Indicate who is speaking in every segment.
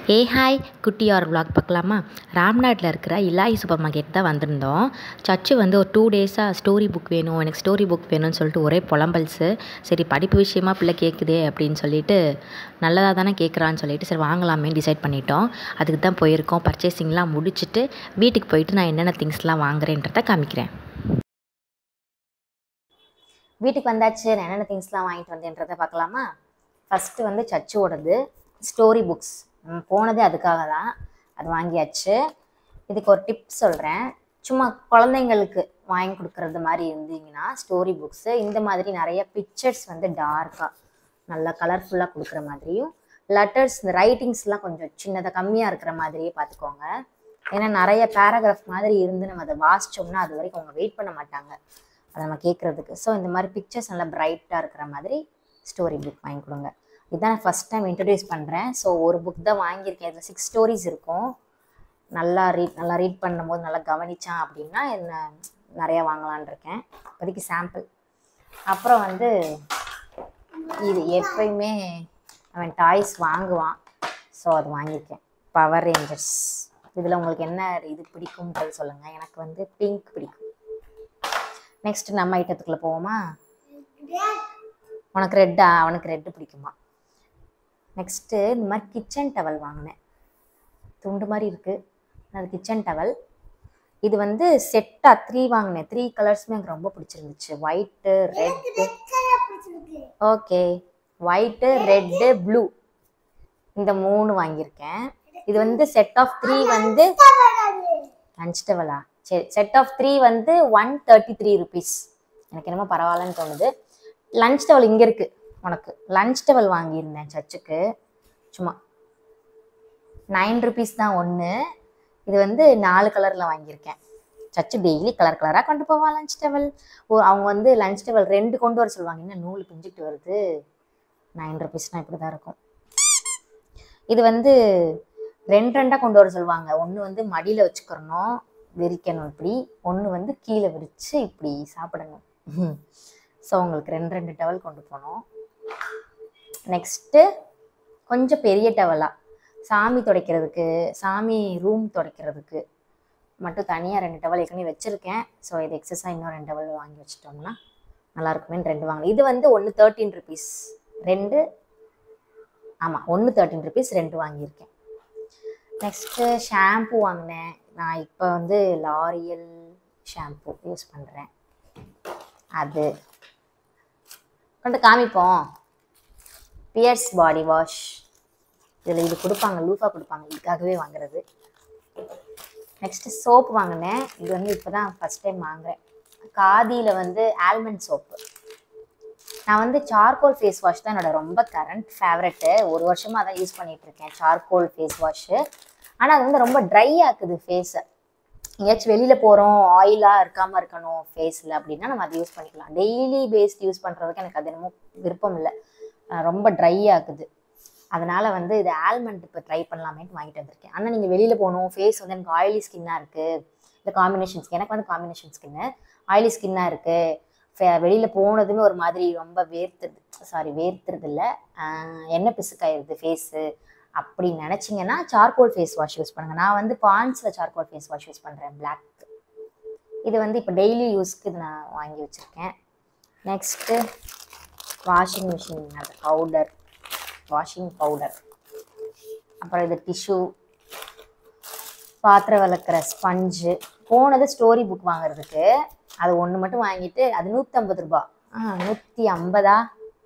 Speaker 1: ஏ hi குட்டி our vlog பார்க்கலாமா ராம்நாட்டில் இருக்கிற இலாயி சூப்பர் மார்க்கெட் தான் வந்திருந்தோம் சச்சு வந்து ஒரு டூ டேஸாக ஸ்டோரி புக் வேணும் எனக்கு ஸ்டோரி புக் வேணும்னு சொல்லிட்டு ஒரே புலம்பல்ஸு சரி படிப்பு விஷயமா பிள்ளை கேட்குதே அப்படின்னு சொல்லிட்டு நல்லதாக தானே கேட்குறான்னு சொல்லிட்டு சரி வாங்கலாமே டிசைட் பண்ணிட்டோம் அதுக்கு தான் போயிருக்கோம் பர்ச்சேசிங்லாம் முடிச்சுட்டு வீட்டுக்கு போயிட்டு நான் என்னென்ன திங்ஸ்லாம் வாங்குறேன்றதை காமிக்கிறேன்
Speaker 2: வீட்டுக்கு வந்தாச்சு நான் என்னென்ன திங்ஸ்லாம் வாங்கிட்டு வந்தேன்றதை பார்க்கலாமா ஃபஸ்ட்டு வந்து சச்சுவோடது ஸ்டோரி புக்ஸ் போனதே அதுக்காக தான் அது வாங்கியாச்சு இதுக்கு ஒரு டிப் சொல்கிறேன் சும்மா குழந்தைங்களுக்கு வாங்கி கொடுக்குறது மாதிரி இருந்தீங்கன்னா ஸ்டோரி புக்ஸு இந்த மாதிரி நிறைய பிக்சர்ஸ் வந்து டார்க்காக நல்லா கலர்ஃபுல்லாக கொடுக்குற மாதிரியும் லெட்டர்ஸ் இந்த ரைட்டிங்ஸ்லாம் கொஞ்சம் சின்னதாக கம்மியாக இருக்கிற மாதிரியே பார்த்துக்கோங்க ஏன்னா நிறைய பேராகிராஃப் மாதிரி இருந்து நம்ம அதை வாசிச்சோம்னா அது வரைக்கும் அவங்க வெயிட் பண்ண மாட்டாங்க அதை நம்ம கேட்குறதுக்கு ஸோ இந்த மாதிரி பிக்சர்ஸ் நல்லா பிரைட்டாக இருக்கிற மாதிரி ஸ்டோரி புக் வாங்கி கொடுங்க இதுதான் நான் ஃபஸ்ட் டைம் இன்ட்ரடியூஸ் பண்ணுறேன் ஸோ ஒரு புக் தான் வாங்கியிருக்கேன் இதில் சிக்ஸ் ஸ்டோரிஸ் இருக்கும் நல்லா ரீட் நல்லா ரீட் பண்ணும்போது நல்லா கவனித்தான் அப்படின்னா என்ன நிறையா வாங்கலான் இருக்கேன் இப்போதைக்கு சாம்பிள் அப்புறம் வந்து இது எப்பயுமே அவன் டாய்ஸ் வாங்குவான் ஸோ அது வாங்கியிருக்கேன் பவர் ரேஞ்சர்ஸ் இதில் உங்களுக்கு என்ன இது பிடிக்கும்ன்றது சொல்லுங்கள் எனக்கு வந்து பிங்க் பிடிக்கும் நெக்ஸ்ட் நம்ம ஐட்டத்துக்குள்ளே போவோமா உனக்கு ரெட்டா அவனுக்கு ரெட்டு பிடிக்குமா நெக்ஸ்ட்டு இந்த மாதிரி கிச்சன் டவல் வாங்கினேன் துண்டு மாதிரி இருக்குது அது கிச்சன் டவல் இது வந்து செட்டாக த்ரீ வாங்கினேன் த்ரீ கலர்ஸுமே எனக்கு ரொம்ப பிடிச்சிருந்துச்சு white red okay white red blue இந்த மூணு வாங்கியிருக்கேன் இது வந்து செட் ஆஃப் த்ரீ வந்து லஞ்ச் டவலா சரி செட் ஆஃப் த்ரீ வந்து ஒன் தேர்ட்டி த்ரீ ருபீஸ் எனக்கு என்னமோ பரவாயில்லன்னு தோணுது லஞ்ச் டவல் இங்கே இருக்குது உனக்கு லஞ்ச் டவல் வாங்கியிருந்தேன் சர்ச்சுக்கு சும்மா நைன் ருபீஸ் தான் ஒன்று இது வந்து நாலு கலரில் வாங்கியிருக்கேன் சர்ச்சு டெய்லி கலர் கலராக கொண்டு போவான் லஞ்ச் டவல் ஓ அவங்க வந்து லஞ்ச் டவல் ரெண்டு கொண்டு வர சொல்லுவாங்க இன்னும் நூல் பிஞ்சிட்டு வருது நைன் ருபீஸ்னால் இப்படி தான் இருக்கும் இது வந்து ரெண்டு ரெண்டாக கொண்டு வர சொல்லுவாங்க ஒன்று வந்து மடியில் வச்சுக்கிறணும் விரிக்கணும் இப்படி ஒன்று வந்து கீழே விரித்து இப்படி சாப்பிடணும் ஸோ உங்களுக்கு ரெண்டு ரெண்டு டவல் கொண்டு போனோம் நெக்ஸ்ட்டு கொஞ்சம் பெரிய டவலாக சாமி துடைக்கிறதுக்கு சாமி ரூம் துடைக்கிறதுக்கு மட்டும் தனியாக ரெண்டு டவல் ஏற்கனவே வச்சுருக்கேன் ஸோ இது எக்ஸஸாக இன்னும் ரெண்டு டவல் வாங்கி வச்சிட்டோம்னா நல்லா இருக்குமேன்னு ரெண்டு வாங்கினேன் இது வந்து ஒன்று தேர்ட்டின் ருபீஸ் ரெண்டு ஆமாம் ஒன்று தேர்ட்டின் ருபீஸ் ரெண்டு வாங்கியிருக்கேன் நெக்ஸ்ட்டு ஷாம்பு வாங்கினேன் நான் இப்போ வந்து லாரியல் ஷாம்பு யூஸ் பண்ணுறேன் அது கொண்டு காமிப்போம் பியர்ஸ் பாடி வாஷ் இதில் இது கொடுப்பாங்க லூஃபாக கொடுப்பாங்க இதுக்காகவே வாங்குறது நெக்ஸ்ட்டு சோப்பு வாங்கினேன் இது வந்து இப்போ தான் ஃபஸ்ட் டைம் வாங்குறேன் காதியில் வந்து ஆல்மண்ட் சோப்பு நான் வந்து சார்கோல் ஃபேஸ் வாஷ் தான் என்னோட ரொம்ப கரண்ட் ஃபேவரெட்டு ஒரு வருஷமாக அதான் யூஸ் பண்ணிகிட்டு இருக்கேன் சார்கோல் ஃபேஸ் வாஷு ஆனால் அது வந்து ரொம்ப ட்ரை ஆக்குது ஃபேஸை எங்கேயாச்சும் வெளியில் போகிறோம் ஆயிலாக இருக்காமல் இருக்கணும் ஃபேஸில் அப்படின்னா நம்ம அதை யூஸ் பண்ணிக்கலாம் டெய்லி பேஸ்ட் யூஸ் பண்ணுறதுக்கு எனக்கு அது என்னமோ விருப்பம் இல்லை அஹ் ரொம்ப ட்ரை ஆக்குது அதனால் வந்து இது ஆல்மண்ட் இப்போ ட்ரை பண்ணலாமேட்டு வாங்கிட்டு வந்திருக்கேன் ஆனால் நீங்கள் வெளியில் போகணும் ஃபேஸ் வந்து எனக்கு ஆயிலி ஸ்கின்னாக இருக்குது இந்த காம்பினேஷன் ஸ்கின் எனக்கு வந்து காம்பினேஷன் ஸ்கின்னு ஆயிலி ஸ்கின்னாக இருக்குது வெளியில் போனதுமே ஒரு மாதிரி ரொம்ப வேர்த்துருது சாரி வேர்த்துறது இல்லை எண்ணெய் பிசுக்காயிருது ஃபேஸு அப்படி நினச்சிங்கன்னா சார்கோல் ஃபேஸ் வாஷ் யூஸ் பண்ணுங்கள் நான் வந்து பான்ஸில் சார்கோல் ஃபேஸ் வாஷ் யூஸ் பண்ணுறேன் பிளாக் இது வந்து இப்போ டெய்லி யூஸ்க்கு இது நான் வாங்கி வச்சுருக்கேன் நெக்ஸ்ட்டு வாஷிங் மிஷின் அது பவுடர் வாஷிங் பவுடர் அப்புறம் இது டிஷ்யூ பாத்திரம் விளக்குற ஸ்பஞ்சு போனது ஸ்டோரி புக் வாங்குறதுக்கு அது ஒன்று மட்டும் வாங்கிட்டு அது நூற்றம்பது ரூபா ஆ நூற்றி ஐம்பதா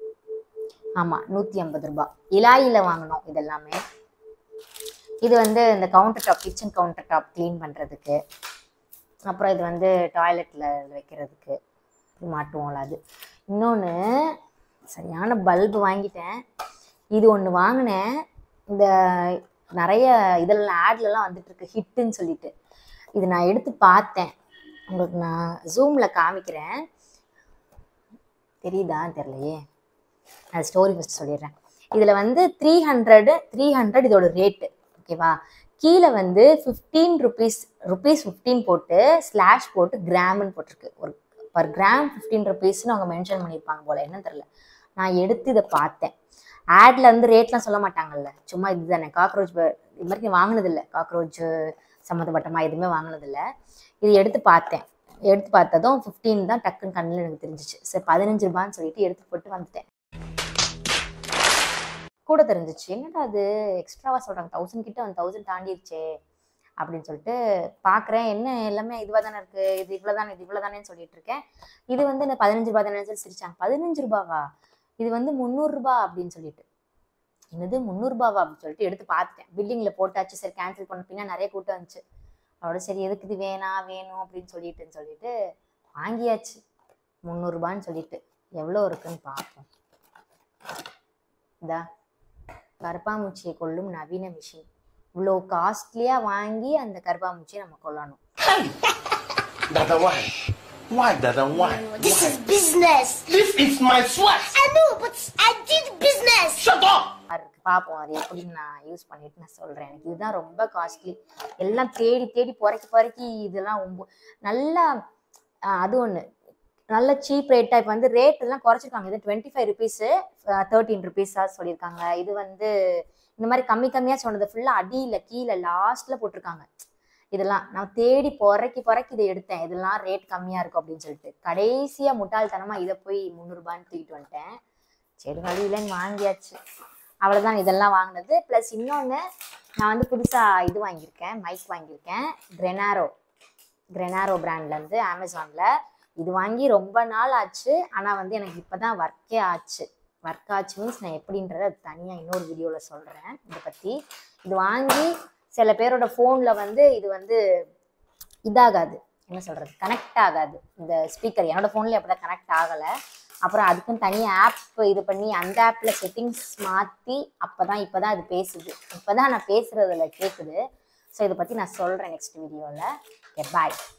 Speaker 2: ஆமாம் நூற்றி ஐம்பது ரூபா இலாயில் வாங்கினோம் இதெல்லாமே இது வந்து இந்த counter top kitchen counter top clean பண்ணுறதுக்கு அப்புறம் இது வந்து டாய்லெட்டில் வைக்கிறதுக்கு இப்படி மாட்டுவோம்ல அது இன்னொன்று சரியான பல்பு வாங்கிட்டேன் இது ஒன்று வாங்கினேன் இந்த நிறைய இதெல்லாம் ஆட்லலாம் வந்துட்டு இருக்கு ஹிட்டுன்னு சொல்லிட்டு இது நான் எடுத்து பார்த்தேன் உங்களுக்கு நான் ஜூமில் காமிக்கிறேன் தெரியுதா தெரியலையே அது ஸ்டோரி ஃபஸ்ட் சொல்லிடுறேன் இதில் வந்து த்ரீ ஹண்ட்ரடு த்ரீ ஹண்ட்ரட் இதோட ரேட்டு ஓகேவா கீழே வந்து ஃபிஃப்டீன் ருபீஸ் ருபீஸ் ஃபிஃப்டீன் போட்டு ஸ்லாஷ் போட்டு கிராம்னு போட்டிருக்கு ஒரு பர் கிராம் ஃபிஃப்டீன் ருபீஸ்னு அவங்க மென்ஷன் பண்ணியிருப்பாங்க போல் என்னன்னு தெரில நான் எடுத்து இதை பார்த்தேன் ஆட்ல வந்து ரேட்லாம் சொல்ல மாட்டாங்கல்ல சும்மா இதுதானே காக்ரோச் இது மாதிரி வாங்கினதில்ல காக்ரோச் சம்மந்தப்பட்டமா எதுவுமே வாங்கினதில்ல இது எடுத்து பார்த்தேன் எடுத்து பார்த்ததும் ஃபிஃப்டீன் தான் டக்குன்னு கண்ணில் எனக்கு தெரிஞ்சிச்சு சரி பதினஞ்சு ரூபான்னு சொல்லிட்டு எடுத்து போட்டு வந்துட்டேன் கூட தெரிஞ்சிச்சு என்னடா அது எக்ஸ்ட்ராவா சொல்றாங்க தௌசண்ட் கிட்ட வந்து தௌசண்ட் தாண்டிடுச்சே அப்படின்னு சொல்லிட்டு பார்க்குறேன் என்ன எல்லாமே இதுவாக தானே இருக்கு இது இவ்வளோ தானே இது இவ்வளோ தானேன்னு சொல்லிட்டு இருக்கேன் இது வந்து இந்த பதினஞ்சு ரூபா தானே சொல்லி சிரிச்சாங்க பதினஞ்சு ரூபாவா இது வந்து முந்நூறுரூபா அப்படின்னு சொல்லிட்டு என்னது முந்நூறுபாவா அப்படின்னு சொல்லிட்டு எடுத்து பார்த்துட்டேன் பில்டிங்கில் போட்டாச்சு சரி கேன்சல் பண்ண பின்னா நிறைய கூட்டம் வந்துச்சு அவரோட சரி எதுக்கு இது வேணாம் வேணும் அப்படின்னு சொல்லிட்டுன்னு சொல்லிட்டு வாங்கியாச்சு முந்நூறுபான்னு சொல்லிட்டு எவ்வளோ இருக்குன்னு பார்ப்போம் இதா கருப்பாம்பூச்சியை கொல்லும் நவீன மிஷின் இவ்வளோ காஸ்ட்லியாக வாங்கி அந்த கருப்பாம்பூச்சியை நம்ம கொல்லணும்
Speaker 3: Dada, why? Why, Dada, why?
Speaker 4: This is business.
Speaker 3: This is my sweat.
Speaker 4: I know, but I did business.
Speaker 3: Shut up!
Speaker 2: மாதிரி இருக்கு பார்ப்போம் அது எப்படின்னு நான் யூஸ் பண்ணிட்டு நான் சொல்கிறேன் எனக்கு இதுதான் ரொம்ப காஸ்ட்லி எல்லாம் தேடி தேடி பொறுக்கி பொறுக்கி இதெல்லாம் ரொம்ப நல்லா ஆஹ் அது ஒன்று நல்ல சீப் ரேட்டாக இப்போ வந்து ரேட் எல்லாம் குறைச்சிருக்காங்க இது டுவெண்ட்டி ஃபைவ் ருபீஸு தேர்ட்டீன் ருபீஸாக சொல்லியிருக்காங்க இது வந்து இந்த மாதிரி கம்மி கம்மியாக சொன்னது ஃபுல்லாக அடியில் கீழே லாஸ்ட்டில் போட்டிருக்காங்க இதெல்லாம் நான் தேடி பொறக்கி பொறக்கி இதை எடுத்தேன் இதெல்லாம் ரேட் கம்மியாக இருக்கும் அப்படின்னு சொல்லிட்டு கடைசியாக முட்டாள்தனமாக இதை போய் முந்நூறுபான்னு தூக்கிட்டு வந்துட்டேன் சரி வழி இல்லைன்னு வாங்கியாச்சு அவ்வளோதான் இதெல்லாம் வாங்கினது ப்ளஸ் இன்னொன்று நான் வந்து புதுசாக இது வாங்கியிருக்கேன் மைக் வாங்கியிருக்கேன் கிரெனாரோ கிரெனாரோ பிராண்ட்லேருந்து அமேசானில் இது வாங்கி ரொம்ப நாள் ஆச்சு ஆனால் வந்து எனக்கு இப்போ தான் ஒர்க்கே ஆச்சு ஒர்க் ஆச்சு மீன்ஸ் நான் எப்படின்றத அது தனியாக இன்னொரு வீடியோவில் சொல்கிறேன் இதை பற்றி இது வாங்கி சில பேரோட ஃபோனில் வந்து இது வந்து இதாகாது என்ன சொல்கிறது கனெக்ட் ஆகாது இந்த ஸ்பீக்கர் என்னோட ஃபோனில் அப்படி கனெக்ட் ஆகலை அப்புறம் அதுக்குன்னு தனி ஆப் இது பண்ணி அந்த ஆப்பில் செட்டிங்ஸ் மாற்றி அப்போ தான் இப்போ தான் அது பேசுது இப்போ தான் நான் பேசுகிறதுல கேட்குது ஸோ இதை பற்றி நான் சொல்கிறேன் நெக்ஸ்ட் வீடியோவில் பாய்